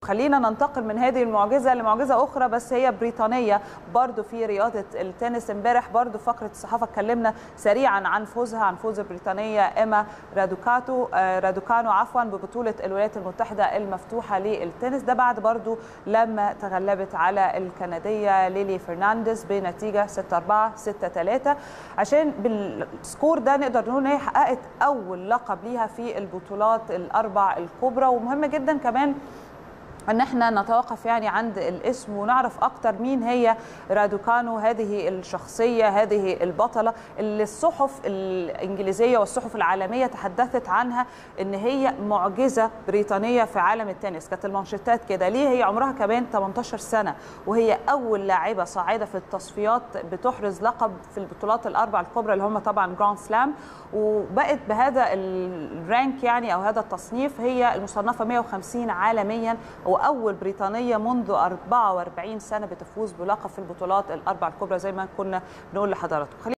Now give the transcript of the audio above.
خلينا ننتقل من هذه المعجزه لمعجزه اخرى بس هي بريطانيه برضو في رياضه التنس امبارح برضو فقره الصحافه اتكلمنا سريعا عن فوزها عن فوز البريطانيه ايما رادوكاتو آه رادوكانو عفوا ببطوله الولايات المتحده المفتوحه للتنس ده بعد برضو لما تغلبت على الكنديه ليلي فرنانديز بنتيجه 6 4 6 3 عشان بالسكور ده نقدر نقول ان هي حققت اول لقب ليها في البطولات الاربع الكبرى ومهم جدا كمان ان احنا نتوقف يعني عند الاسم ونعرف اكتر مين هي رادوكانو هذه الشخصيه هذه البطله اللي الصحف الانجليزيه والصحف العالميه تحدثت عنها ان هي معجزه بريطانيه في عالم التنس كانت المانشيتات كده ليه هي عمرها كمان 18 سنه وهي اول لاعبه صاعده في التصفيات بتحرز لقب في البطولات الاربع الكبرى اللي هم طبعا جراند سلام وبقت بهذا الرانك يعني او هذا التصنيف هي المصنفه 150 عالميا واول بريطانيه منذ 44 سنه بتفوز بلقب في البطولات الاربع الكبرى زي ما كنا بنقول لحضراتكم